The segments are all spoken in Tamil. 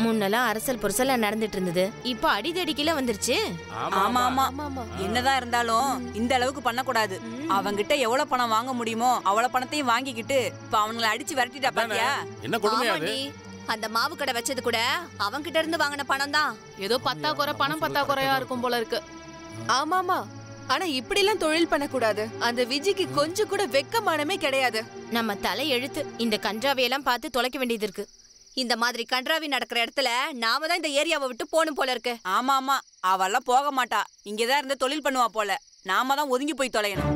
முன்னெல்லாம் அரசல் புரசலா நடந்துட்டு இருந்தது இப்ப அடிதடிக்கல வந்துருச்சு ஆமா ஆமா என்னதான் இருந்தாலும் இந்த அளவுக்கு பண்ணக்கூடாது அவங்கிட்ட எவ்வளவு பணம் வாங்க முடியுமோ அவ்வளவு பணத்தையும் வாங்கிக்கிட்டு இப்ப அவங்கள அடிச்சு விரட்டிட்டா பாத்தியா என்ன கொடுமையா அது ஆமாண்டி. அந்த மாவு கடை வச்சது கூட அவன்கிட்ட இருந்து வாங்கின பணம் தான் ஏதோ பத்தாக்குறை பணம் பத்தாக்குறையா இருக்கும் போல இருக்கு ஆமாமா ஆனா இப்படி எல்லாம் தொழில் பண்ணக்கூடாது அந்த விஜிக்கு கொஞ்சம் கூட வெக்கமானமே கிடையாது நம்ம தலை எழுத்து இந்த கன்றாவையெல்லாம் பார்த்து தொலைக்க வேண்டியது இருக்கு இந்த மாதிரி கன்றாவி நடக்கிற இடத்துல நாம தான் இந்த ஏரியாவை விட்டு போகணும் போல இருக்கு ஆமா ஆமா அவெல்லாம் போக மாட்டா இங்கதான் இருந்து தொழில் பண்ணுவா போல நாம தான் ஒதுங்கி போய் தொலையணும்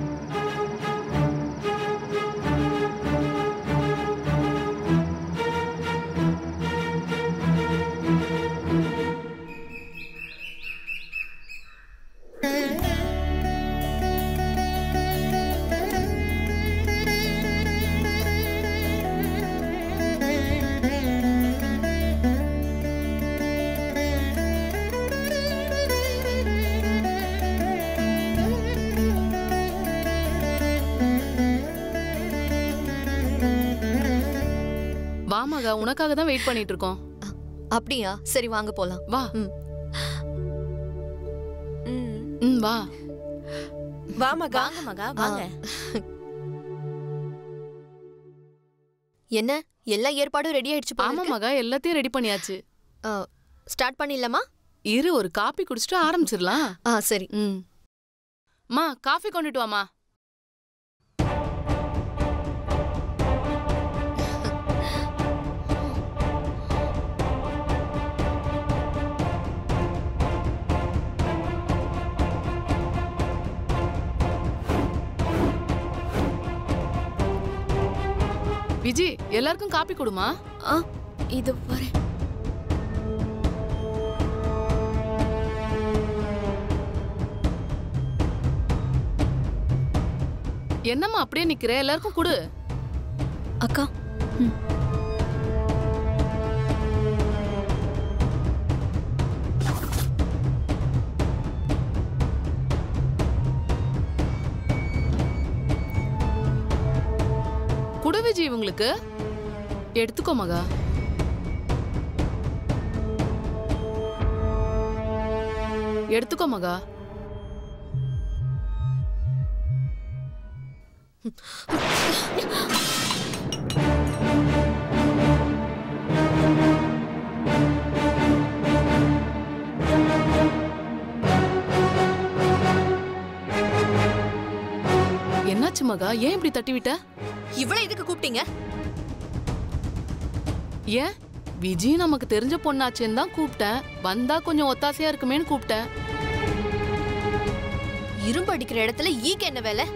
வா மகா உனக்காக தான் வெயிட் பண்ணிட்டு இருக்கோம் அப்படியா சரி வாங்க போலாம் வா ம். ம் வா வா மகா வாங்க மகா வாங்க என்ன எல்லா ஏற்பாடும் ரெடி ஆயிடுச்சு ஆமா மகா எல்லாத்தையும் ரெடி பண்ணியாச்சு ஸ்டார்ட் பண்ணிடலாமா இரு ஒரு காப்பி குடிச்சிட்டு ஆரம்பிச்சிடலாம் ஆ சரி ம் மா காஃபி கொண்டுட்டு வாமா விஜி எல்லாருக்கும் காப்பி கொடுமா ஆ இது வரேன் என்னம்மா அப்படியே நிக்கிற எல்லாருக்கும் கொடு அக்கா குடு விஜி இவங்களுக்கு எடுத்துக்கோ மகா எடுத்துக்கோ மகா என்னாச்சு மகா ஏன் இப்படி தட்டி விட்ட இவ்வளவு இதுக்கு கூப்பிட்டீங்க ஏன் விஜி நமக்கு தெரிஞ்ச பொண்ணாச்சேன்னு தான் கூப்பிட்டேன் வந்தா கொஞ்சம் ஒத்தாசையா இருக்குமேன்னு கூப்பிட்டேன் இரும்பு அடிக்கிற இடத்துல ஈக்கு என்ன வேலை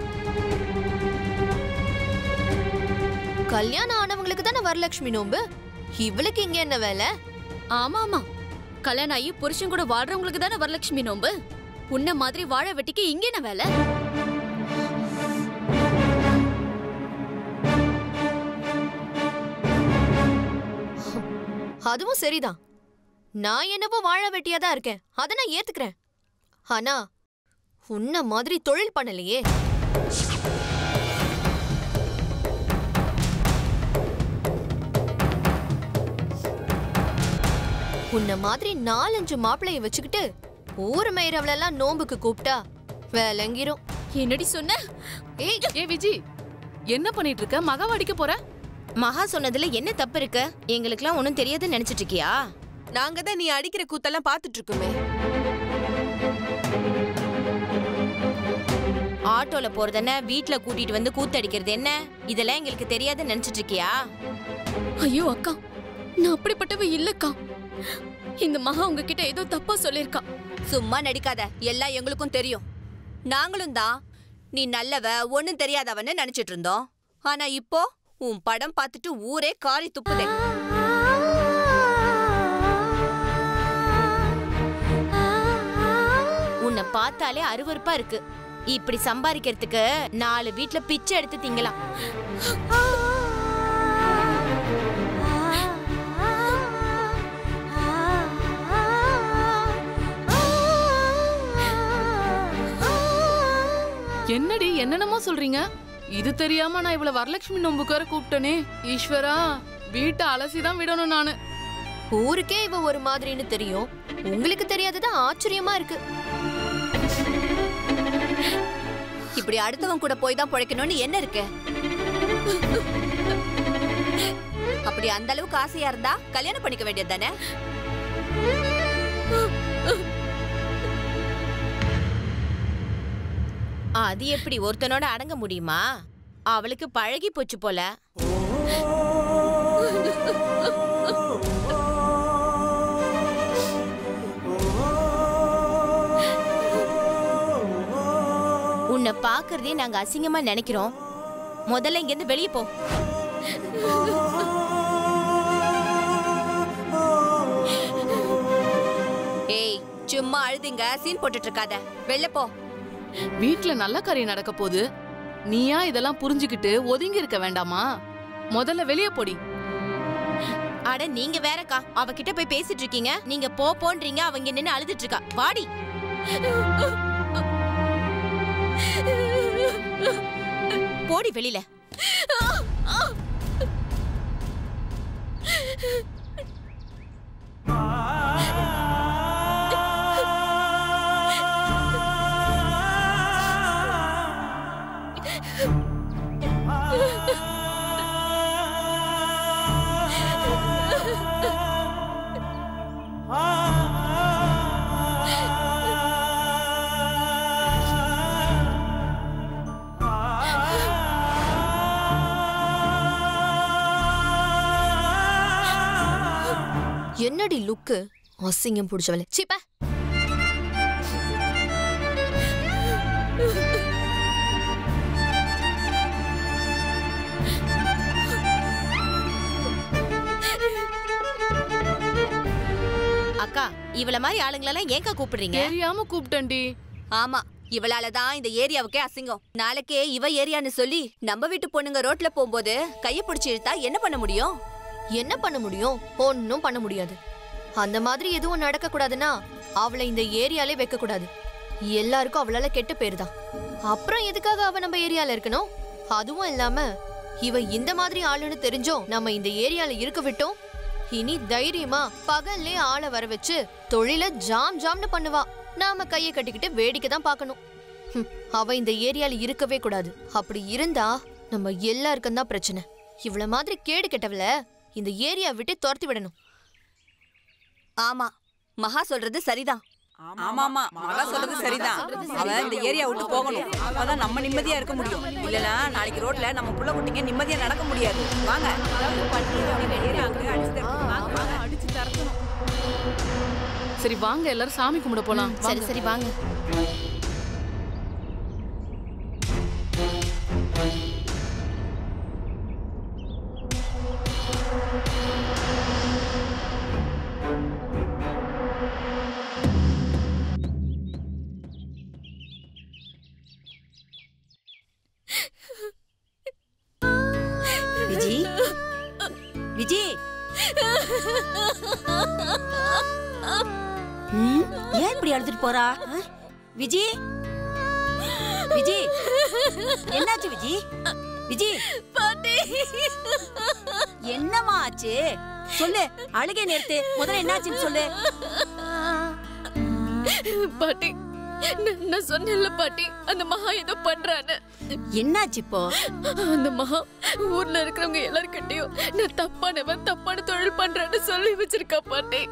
கல்யாணம் ஆனவங்களுக்கு தானே வரலட்சுமி நோம்பு இவளுக்கு இங்க என்ன வேலை ஆமா ஆமா கல்யாணம் ஆகி புருஷன் கூட வாழ்றவங்களுக்கு தானே வரலட்சுமி நோம்பு உன்ன மாதிரி வாழ வெட்டிக்கு இங்க என்ன வேலை அதுவும் சரிதான் நான் என்னவோ வாழ வெட்டியா தான் இருக்கேன் அதை நான் ஏத்துக்கிறேன் ஆனா உன்ன மாதிரி தொழில் பண்ணலையே உன்ன மாதிரி நாலஞ்சு மாப்பிளைய வச்சுக்கிட்டு ஊர் மேயறவளெல்லாம் நோம்புக்கு கூப்பிட்டா விளங்கிரும் என்னடி சொன்ன ஏய் ஏ விஜி என்ன பண்ணிட்டு இருக்க மகாவை அடிக்க போற மகா சொன்னதுல என்ன தப்பு இருக்கு எங்களுக்குலாம் ஒண்ணும் தெரியாதுன்னு நினைச்சிட்டு இருக்கியா நாங்க தான் நீ அடிக்கிற கூத்தெல்லாம் பாத்துட்டு இருக்கோமே ஆட்டோல போறதென்ன வீட்ல கூட்டிட்டு வந்து கூத்தடிக்கிறது என்ன இதெல்லாம் எங்களுக்கு தெரியாதுன்னு நினைச்சிட்டு இருக்கியா ஐயோ அக்கா நான் அப்படிப்பட்டவ இல்லக்கா இந்த மகா உங்ககிட்ட ஏதோ தப்பா சொல்லிருக்கா சும்மா நடிக்காத எல்லாம் எங்களுக்கும் தெரியும் நாங்களும் தான் நீ நல்லவ ஒண்ணும் தெரியாதவன்னு நினைச்சிட்டு இருந்தோம் ஆனா இப்போ உன் படம் பார்த்துட்டு ஊரே காரி துப்புதே உன்னை பார்த்தாலே அருவருப்பா இருக்கு இப்படி சம்பாதிக்கிறதுக்கு நாலு வீட்ல பிச்சை எடுத்து திங்கலாம் என்னடி என்னென்னமோ சொல்றீங்க இது தெரியாம நான் இவ்வளவு வரலட்சுமி நோம்புக்கு வர கூப்பிட்டனே ஈஸ்வரா வீட்டை அலசி தான் விடணும் நானு ஊருக்கே இவ ஒரு மாதிரின்னு தெரியும் உங்களுக்கு தெரியாதது ஆச்சரியமா இருக்கு இப்படி அடுத்தவன் கூட போய் தான் பிழைக்கணும்னு என்ன இருக்கு அப்படி அந்த அளவுக்கு ஆசையா இருந்தா கல்யாணம் பண்ணிக்க வேண்டியது தானே அது எப்படி ஒருத்தனோட அடங்க முடியுமா அவளுக்கு பழகி போச்சு போல உன்னை பாக்குறதே நாங்க அசிங்கமா நினைக்கிறோம் முதல்ல இங்க இருந்து வெளியே போ ஏய் சும்மா அழுதிங்க சீன் போட்டுட்டு இருக்காத வெளில போ வீட்ல நல்ல காரியம் நடக்க போகுது நீயா இதெல்லாம் புரிஞ்சுக்கிட்டு ஒதுங்கி இருக்க வேண்டாமா முதல்ல வெளியே போடி அட நீங்க வேறக்கா அவகிட்ட போய் பேசிட்டு இருக்கீங்க நீங்க போ போன்றீங்க அவங்க நின்னு அழுதுட்டு இருக்கா வாடி போடி வெளியில என்னடி லுக்கு அசிங்கம் பிடிச்சவளே சீப்ப அக்கா இவள மாதிரி ஆளுங்களெல்லாம் ஏன்க்கா கூப்பிடுறீங்க தெரியாம கூப்பிட்டேன்டி ஆமா இவளால தான் இந்த ஏரியாவுக்கே அசிங்கம் நாளைக்கே இவ ஏரியான்னு சொல்லி நம்ம வீட்டு பொண்ணுங்க ரோட்ல போகும்போது கைய பிடிச்சி இழுத்தா என்ன பண்ண முடியும் என்ன பண்ண முடியும் ஒன்னும் பண்ண முடியாது அந்த மாதிரி எதுவும் நடக்க கூடாதுன்னா அவளை இந்த ஏரியாலே வைக்க கூடாது எல்லாருக்கும் அவளால கெட்ட பேர் தான் அப்புறம் எதுக்காக அவ நம்ம ஏரியால இருக்கணும் அதுவும் இல்லாம இவ இந்த மாதிரி ஆளுன்னு தெரிஞ்சோம் நம்ம இந்த ஏரியால இருக்க விட்டோம் இனி தைரியமா பகல்லே ஆளை வர வச்சு தொழில ஜாம் ஜாம்னு பண்ணுவா நாம கையை கட்டிக்கிட்டு வேடிக்கை தான் பார்க்கணும் ஹம், அவ இந்த ஏரியால இருக்கவே கூடாது அப்படி இருந்தா நம்ம எல்லாருக்கும் தான் பிரச்சனை இவ்வளவு மாதிரி கேடு கெட்டவள இந்த ஏரியா விட்டு துரத்தி விடணும் ஆமா மகா சொல்றது சரிதான் ஆமா ஆமா மகா சொல்றது சரிதான் அவ இந்த ஏரியா விட்டு போகணும் அப்பதான் நம்ம நிம்மதியா இருக்க முடியும் இல்லனா நாளைக்கு ரோட்ல நம்ம புள்ள குட்டிங்க நிம்மதியா நடக்க முடியாது வாங்க சரி வாங்க எல்லாரும் சாமி கும்பிட போலாம் சரி சரி வாங்க விஜி விஜி ம், ஏன் இப்படி அழுதுட்டு போறா ஆ? விஜி விஜி என்னாச்சு விஜி விஜி என்னம்மா ஆச்சு சொல்லு அழுகை நிறுத்து முதல்ல என்னாச்சுன்னு சொல்லு பாட்டி நான் நான் சொன்னேன்ல பாட்டி அந்த மகா ஏதோ பண்றான்னு என்னாச்சு இப்போ அந்த மகா ஊர்ல இருக்கிறவங்க எல்லார்கிட்டயும் நான் தப்பானவன் தப்பான தொழில் பண்றேன்னு சொல்லி வச்சிருக்கா பாட்டி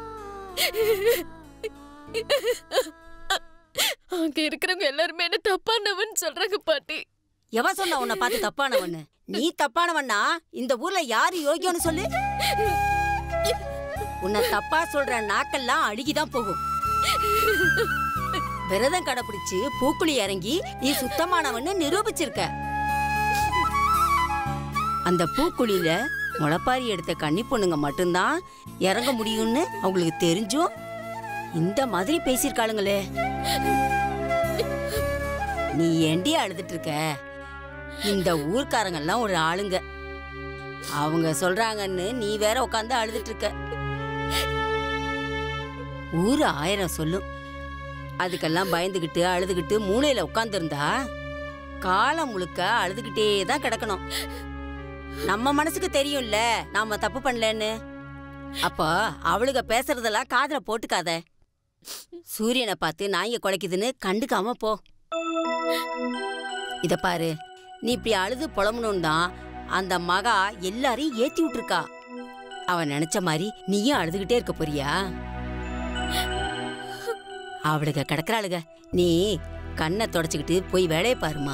அங்க இருக்கிறவங்க எல்லாருமே என்ன தப்பானவன் சொல்றாங்க பாட்டி எவ சொன்னா உன்னை பார்த்து தப்பானவன்னு நீ தப்பானவன்னா இந்த ஊர்ல யாரு யோகியம்னு சொல்லு உன்னை தப்பா சொல்ற நாக்கெல்லாம் அழுகிதான் போகும் விரதம் கடைபிடிச்சு பூக்குழி இறங்கி நீ சுத்தமானவன்னு நிரூபிச்சிருக்க அந்த பூக்குழியில முளைப்பாரி எடுத்த கன்னி பொண்ணுங்க மட்டும்தான் இறங்க முடியும்னு அவங்களுக்கு தெரிஞ்சும் இந்த மாதிரி பேசியிருக்காளுங்களே நீ ஏண்டி அழுதுட்டு இருக்க இந்த ஊர்க்காரங்க எல்லாம் ஒரு ஆளுங்க அவங்க சொல்றாங்கன்னு நீ வேற உட்காந்து அழுதுட்டு இருக்க ஊரு ஆயிரம் சொல்லும் அதுக்கெல்லாம் பயந்துகிட்டு அழுதுகிட்டு மூளையில உட்காந்துருந்தா காலம் முழுக்க அழுதுகிட்டே தான் கிடக்கணும் நம்ம மனசுக்கு தெரியும்ல நாம தப்பு பண்ணலன்னு அப்போ அவளுக பேசுறதெல்லாம் காதுல போட்டுக்காத சூரியனை பார்த்து நாய்ங்க குலைக்குதுன்னு கண்டுக்காம போ இத பாரு நீ இப்படி அழுது புலம்பணும்னு தான் அந்த மகா எல்லாரையும் ஏத்தி விட்டுருக்கா அவன் நினைச்ச மாதிரி நீயும் அழுதுகிட்டே இருக்க போறியா அவளுக கிடக்குறாளுக நீ கண்ணை தொடச்சுக்கிட்டு போய் வேலையை பாருமா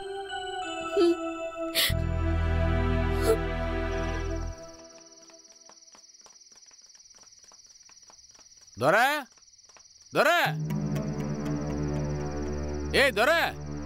துரை துரை ஏய் துரை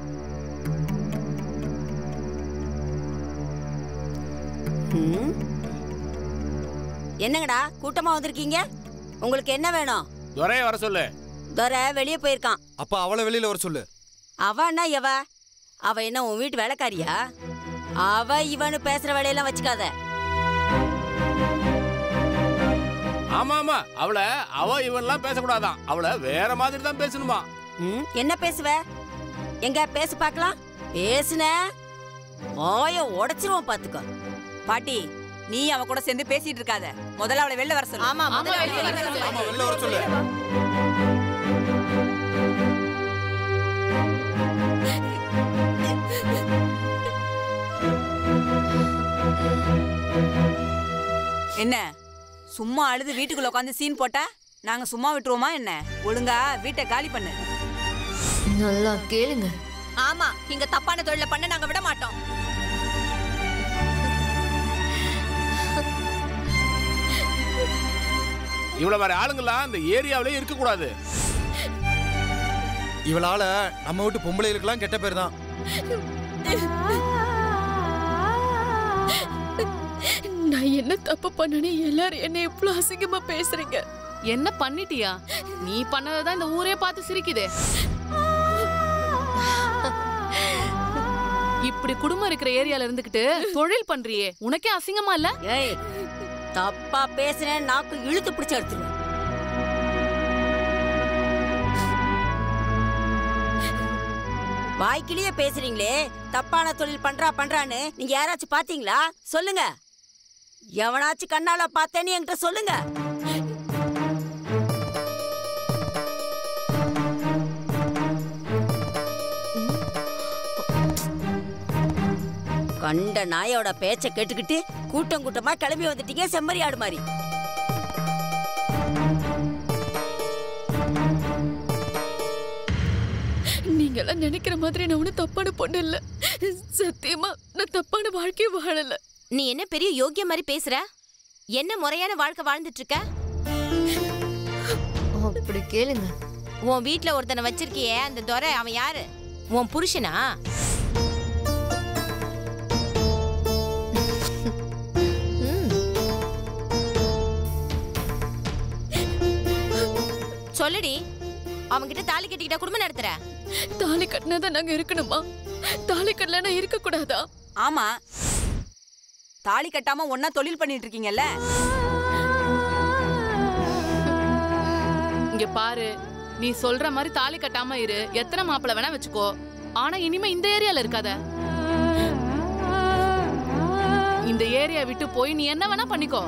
ம்? என்னங்கடா கூட்டமா வந்திருக்கீங்க உங்களுக்கு என்ன வேணும் துரைய வர சொல்லு துரை வெளியே போயிருக்கான் அப்ப அவளை வெளியில வர சொல்லு அவ என்ன எவ அவ என்ன உன் வீட்டு வேலைக்காரியா அவ இவனு பேசுற வேலையெல்லாம் வச்சுக்காத ஆமா ஆமா அவளை அவ இவன்லாம் பேசக்கூடாதான் அவளை வேற மாதிரி தான் பேசணுமா ம், என்ன பேசுவ எங்க பேசு பார்க்கலாம் பேசுன வாய உடைச்சிருவோம் பாத்துக்கோ பாட்டி நீ அவ கூட சேர்ந்து பேசிட்டு இருக்காத முதல்ல அவளை வெளில வர சொல்லு ஆமா முதல்ல வெளிய வர சொல்லு. ஆமா வெளில வர சொல்லு என்ன சும்மா அழுது வீட்டுக்குள்ள உட்காந்து சீன் போட்டா நாங்க சும்மா விட்டுருவோமா என்ன ஒழுங்கா வீட்டை காலி பண்ணு நல்லா கேளுங்க ஆமா இங்க தப்பான தொழில பண்ண நாங்க விட மாட்டோம் இவ்வளவு மாதிரி ஆளுங்கெல்லாம் இந்த ஏரியாவிலே இருக்க கூடாது இவளால நம்ம வீட்டு பொம்பளைகளுக்கெல்லாம் கெட்ட பேர் தான் நான் என்ன தப்பு பண்ணனே எல்லாரும் என்ன இவ்ளோ அசிங்கமா பேசுறீங்க என்ன பண்ணிட்டியா நீ பண்ணதான் இந்த ஊரே பார்த்து சிரிக்குதே இப்படி குடும்பம் இருக்கிற ஏரியால இருந்துகிட்டு தொழில் பண்றியே உனக்கே அசிங்கமா இல்ல ஏய் தப்பா பேசுன நாக்கு இழுத்து பிடிச்சு எடுத்துருவேன் வாய்க்கிலேயே பேசுறீங்களே தப்பான தொழில் பண்றா பண்றான்னு நீங்க யாராச்சும் பாத்தீங்களா சொல்லுங்க எவனாச்சும் கண்ணால பார்த்தேன்னு என்கிட்ட சொல்லுங்க கண்ட நாயோட பேச்ச கேட்டுக்கிட்டு கூட்டம் கூட்டமா கிளம்பி வந்துட்டீங்க செம்மறி ஆடு மாதிரி நீங்க எல்லாம் நினைக்கிற மாதிரி நான் ஒன்னும் தப்பான பொண்ணு இல்ல சத்தியமா நான் தப்பான வாழ்க்கையை வாழல நீ என்ன பெரிய யோக்கிய மாதிரி பேசுற என்ன முறையான வாழ்க்கை வாழ்ந்துட்டு இருக்க அப்படி கேளுங்க உன் வீட்ல ஒருத்தனை வச்சிருக்கியே அந்த துரை அவன் யாரு உன் புருஷனா ம் சொல்லுடி அவன்கிட்ட தாலி கட்டிக்கிட்டா குடும்பம் நடத்துற தாலி கட்டினாதான் நாங்க இருக்கணுமா தாலி கட்டலனா இருக்க கூடாதா ஆமா தாலி கட்டாம ஒன்னா தொழில் பண்ணிட்டு இருக்கீங்கல்ல இங்க பாரு நீ சொல்ற மாதிரி தாலி கட்டாம இரு எத்தனை மாப்பிள வேணா வச்சுக்கோ ஆனா இனிமே இந்த ஏரியால இருக்காத இந்த ஏரியா விட்டு போய் நீ என்ன வேணா பண்ணிக்கோ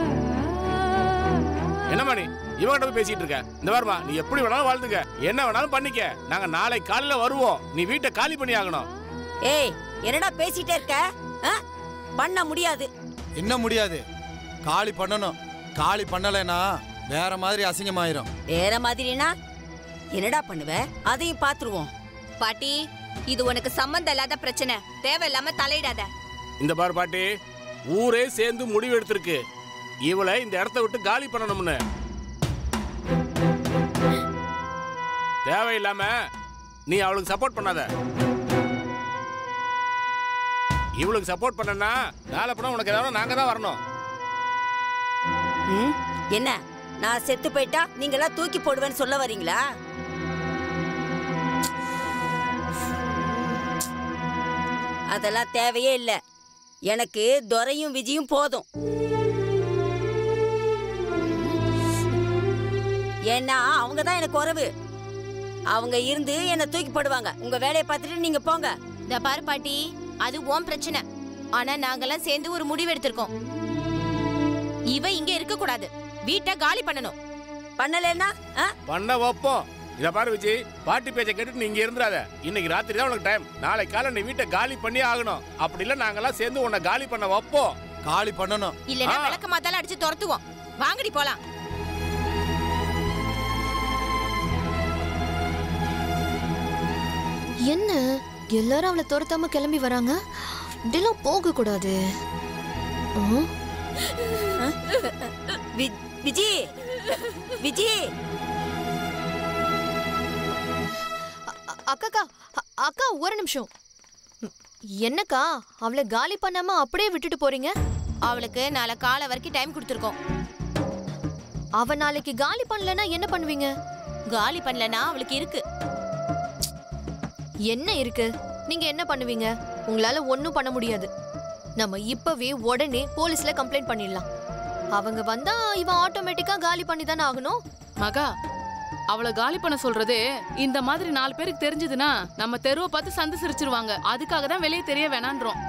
என்னம்மா நீ இவங்கிட்ட போய் பேசிட்டு இருக்க இந்த வாரமா நீ எப்படி வேணாலும் வாழ்ந்துக்க என்ன வேணாலும் பண்ணிக்க நாங்க நாளை காலையில வருவோம் நீ வீட்டை காலி பண்ணி ஆகணும் ஏய் என்னடா பேசிட்டே இருக்க ஆ? பண்ண முடியாது என்ன முடியாது காலி பண்ணணும் காலி பண்ணலைன்னா வேற மாதிரி அசிங்கமாயிரும் வேற மாதிரினா என்னடா பண்ணுவ அதையும் பாத்துருவோம் பாட்டி இது உனக்கு சம்மந்தம் இல்லாத பிரச்சனை தேவையில்லாம தலையிடாத இந்த பாரு பாட்டி ஊரே சேர்ந்து முடிவு எடுத்திருக்கு இவளை இந்த இடத்த விட்டு காலி பண்ணணும்னு தேவையில்லாம நீ அவளுக்கு சப்போர்ட் பண்ணாத இவளுக்கு சப்போர்ட் பண்ணனா நாளை படம் உனக்கு ஏதாவது நாங்க தான் வரணும் ம்? என்ன நான் செத்து போயிட்டா நீங்க எல்லாம் தூக்கி போடுவேன்னு சொல்ல வரீங்களா அதெல்லாம் தேவையே இல்ல எனக்கு துரையும் விஜயும் போதும் ஏன்னா அவங்க தான் எனக்கு உறவு அவங்க இருந்து என்ன தூக்கி போடுவாங்க உங்க வேலையை பார்த்துட்டு நீங்க போங்க இந்த பாரு பாட்டி அது உன் பிரச்சனை ஆனா நாங்கெல்லாம் சேர்ந்து ஒரு முடிவு எடுத்திருக்கோம் இவ இங்க இருக்க கூடாது வீட்டை காலி பண்ணணும் பண்ணலன்னா பண்ண வைப்போம் இத பாரு விஜய் பாட்டி பேச்ச கேட்டுட்டு நீ இங்க இருந்துறாத இன்னைக்கு ராத்திரி தான் உனக்கு டைம் நாளை காலை நீ வீட்டை காலி பண்ணி ஆகணும் அப்படி இல்ல நாங்கெல்லாம் சேர்ந்து உன்னை காலி பண்ண வைப்போம் காலி பண்ணணும் இல்லனா ஆ. விளக்க மாத்தால அடிச்சு துரத்துவோம் வாங்கடி போலாம் என்ன எல்லாரும் அவளை துரத்தாம கிளம்பி வராங்க இப்படிலாம் போக கூடாது வி- விஜி விஜி அக்காக்கா அ- அக்கா ஒரு நிமிஷம் ம், என்னக்கா அவளை காலி பண்ணாம அப்படியே விட்டுட்டு போறீங்க அவளுக்கு நாளை காலை வரைக்கும் டைம் கொடுத்துருக்கோம் அவ நாளைக்கு காலி பண்ணலனா என்ன பண்ணுவீங்க காலி பண்ணலனா அவளுக்கு இருக்கு என்ன இருக்கு நீங்க என்ன பண்ணுவீங்க உங்களால ஒண்ணும் பண்ண முடியாது நம்ம இப்பவே உடனே போலீஸ்ல கம்ப்ளைண்ட் பண்ணிடலாம் அவங்க வந்தா இவன் ஆட்டோமேட்டிக்கா காலி பண்ணி தானே ஆகணும் மகா அவளை காலி பண்ண சொல்றதே இந்த மாதிரி நாலு பேருக்கு தெரிஞ்சதுன்னா நம்ம தெருவை பார்த்து சந்து சிரிச்சிருவாங்க அதுக்காக தான் வெளியே தெரிய வேணான்றோம்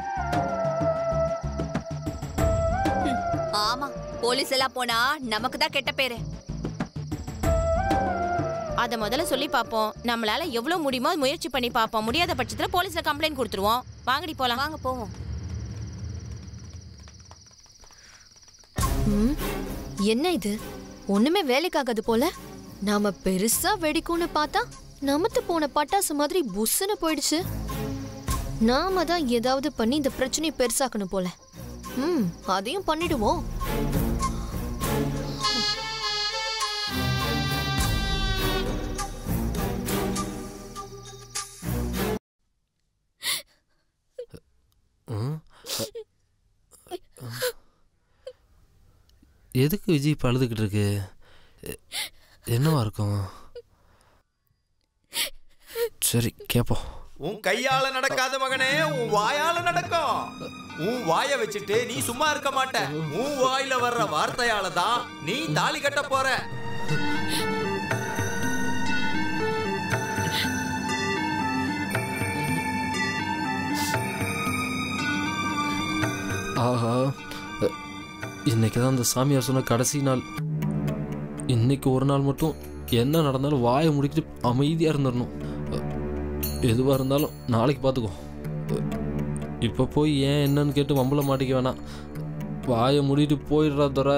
ஆமா போலீஸ் எல்லாம் போனா நமக்கு தான் கெட்ட பேரு அத முதல்ல சொல்லி பாப்போம் நம்மளால எவ்வளவு முடியுமோ முயற்சி பண்ணி பாப்போம் முடியாத பட்சத்துல போலீஸ்ல கம்ப்ளைண்ட் கொடுத்துருவோம் வாங்கடி போலாம் வாங்க போவோம் ம், என்ன இது ஒண்ணுமே வேலைக்காகாது போல நாம பெருசா வெடிக்கும்னு பார்த்தா நமத்து போன பட்டாசு மாதிரி புஸ்ஸுன்னு போயிடுச்சு நாம தான் ஏதாவது பண்ணி இந்த பிரச்சனையை பெருசாக்கணும் போல ம் அதையும் பண்ணிடுவோம் எதுக்கு விஜய் இப்போ அழுதுகிட்டு இருக்கு எ- என்னவா இருக்கும் சரி கேட்போம் உன் கையால நடக்காத மகனே உன் வாயால நடக்கும் உன் வாய வச்சுட்டு நீ சும்மா இருக்க மாட்ட உன் வாயில வர்ற வார்த்தையால தான் நீ தாலி கட்ட போற ஆஹா அ, இன்னைக்கு தான் அந்த சாமியார் சொன்ன கடைசி நாள் இன்னைக்கு ஒரு நாள் மட்டும் என்ன நடந்தாலும் வாயை முடிக்கிட்டு அமைதியாக இருந்துடணும் அ, எதுவாக இருந்தாலும் நாளைக்கு பார்த்துக்கோ இப்போ போய் ஏன் என்னன்னு கேட்டு வம்பல மாட்டிக்க வேணாம் வாயை மூடிட்டு போயிடுறா துற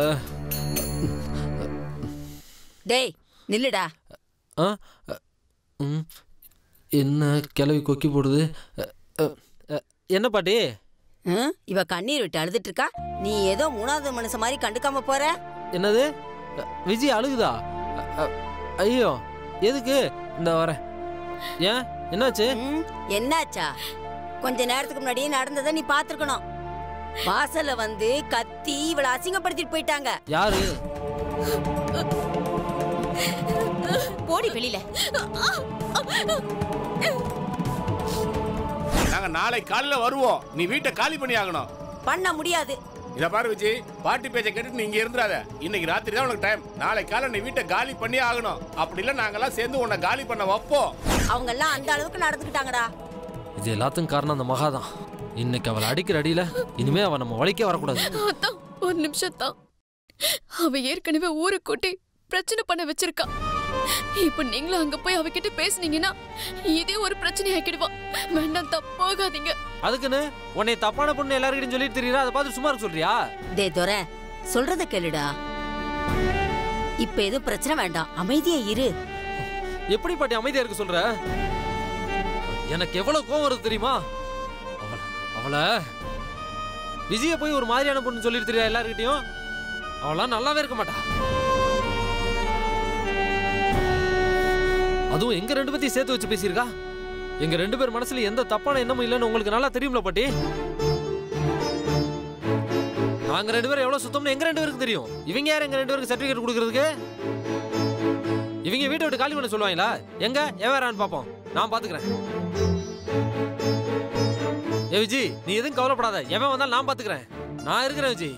டேய் நில்லுடா ஆ அ, ம் என்ன கிளவி கொக்கி போடுது அ, அ, அ, என்ன பாட்டி ம்? இவ கண்ணீர் விட்டு அழுதுட்டு இருக்கா நீ ஏதோ மூணாவது மனுஷன் மாதிரி கண்டுக்காம போற என்னது அ, விஜய் அழுகுதா அ, அ, ஐயோ எதுக்கு இந்த வரேன் ஏன் என்னாச்சு ம், என்னாச்சா கொஞ்ச நேரத்துக்கு முன்னாடி நடந்ததை நீ பாத்துருக்கணும் வாசல்ல வந்து கத்தி இவளை அசிங்கப்படுத்திட்டு போயிட்டாங்க யாரு போடி வெளியில நாங்க நாளை காலையில வருவோம் நீ வீட்டை காலி பண்ணி ஆகணும் பண்ண முடியாது இத பாரு விஜய் பாட்டி பேச்ச கேட்டுட்டு நீ இங்க இருந்துறாத இன்னைக்கு ராத்திரி தான் உனக்கு டைம் நாளை காலை நீ வீட்டை காலி பண்ணி ஆகணும் அப்படி இல்ல நாங்கெல்லாம் சேர்ந்து உன்னை காலி பண்ண வைப்போம் அவங்க எல்லாம் அந்த அளவுக்கு நடந்துக்கிட்டாங்கடா இது எல்லாத்துக்கும் காரணம் அந்த மகா தான் இன்னைக்கு அவளை அடிக்கிற அடியில இனிமே அவன் நம்ம வழிக்கே வரக்கூடாது அதான் ஒரு நிமிஷம் தான் அவ ஏற்கனவே ஊரை கூட்டி பிரச்சனை பண்ண வச்சிருக்கா இப்ப நீங்களும் அங்க போய் அவகிட்ட பேசுனீங்கன்னா இதே ஒரு பிரச்சனை ஆக்கிடுவா வேண்டாம் தான் போகாதீங்க அதுக்குன்னு உன்னை தப்பான பொண்ணு எல்லாருக்கிட்டையும் சொல்லிட்டு தெரியுறா அதை பார்த்து சும்மா இருக்க சொல்றியா டே துரை சொல்றத கேளுடா இப்ப எதுவும் பிரச்சனை வேண்டாம் அமைதியா இரு எப்படி பாட்டி அமைதியா இருக்க சொல்ற எனக்கு எவ்வளவு கோவம் வருது தெரியுமா அவள அவளை விஜய போய் ஒரு மாதிரியான பொண்ணு சொல்லிட்டு தெரியா எல்லாருக்கிட்டையும் அவளாம் நல்லாவே இருக்க மாட்டா அதுவும் எங்க ரெண்டு பேத்தையும் சேர்த்து வச்சு பேசியிருக்கா எங்க ரெண்டு பேர் மனசுல எந்த தப்பான எண்ணமும் இல்லைன்னு உங்களுக்கு நல்லா தெரியும்ல பாட்டி நாங்க ரெண்டு பேரும் எவ்வளவு சுத்தம்னு எங்க ரெண்டு பேருக்கு தெரியும் இவங்க யார் எங்க ரெண்டு பேருக்கு சர்டிபிகேட் கொடுக்கறதுக்கு இவங்க வீட்டை விட்டு காலி பண்ண சொல்லுவாங்களா எங்க எவரான்னு பாப்போம் நான் பாத்துக்கிறேன் ஏ விஜி நீ எதுவும் கவலைப்படாத எவன் வந்தாலும் நான் பாத்துக்கிறேன் நான் இருக்கிறேன் விஜி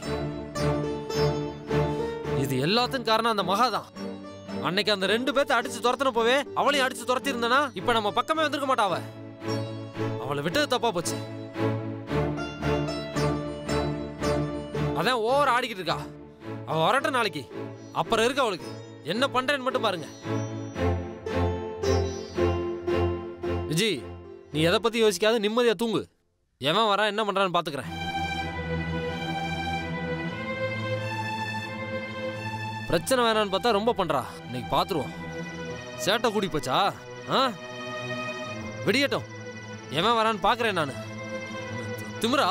இது எல்லாத்துக்கும் காரணம் அந்த மகா தான் அன்னைக்கு அந்த ரெண்டு பேர்த்த அடிச்சு துரத்துன போவே அவளையும் அடிச்சு துரத்தி இருந்தனா இப்ப நம்ம பக்கமே வந்திருக்க மாட்டா அவ அவளை விட்டது தப்பா போச்சு அதான் ஓவர் ஆடிக்கிட்டு இருக்கா அவ வரட்டும் நாளைக்கு அப்புறம் இருக்கு அவளுக்கு என்ன பண்றேன்னு மட்டும் பாருங்க விஜி நீ எதை பத்தி யோசிக்காத நிம்மதியா தூங்கு எவன் வரா என்ன பண்றான்னு பாத்துக்கிறேன் பிரச்சனை வேணான்னு பார்த்தா ரொம்ப பண்றா இன்னைக்கு பாத்துருவோம் சேட்டை கூடி போச்சா ஆ விடியட்டும் எவன் வரான்னு பாக்குறேன் நான் திமிரா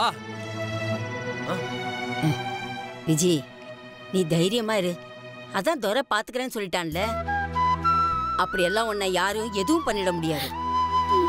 விஜி நீ தைரியமா இரு அதான் துரை பாத்துக்கிறேன்னு சொல்லிட்டான்ல அப்படியெல்லாம் உன்னை யாரும் எதுவும் பண்ணிட முடியாது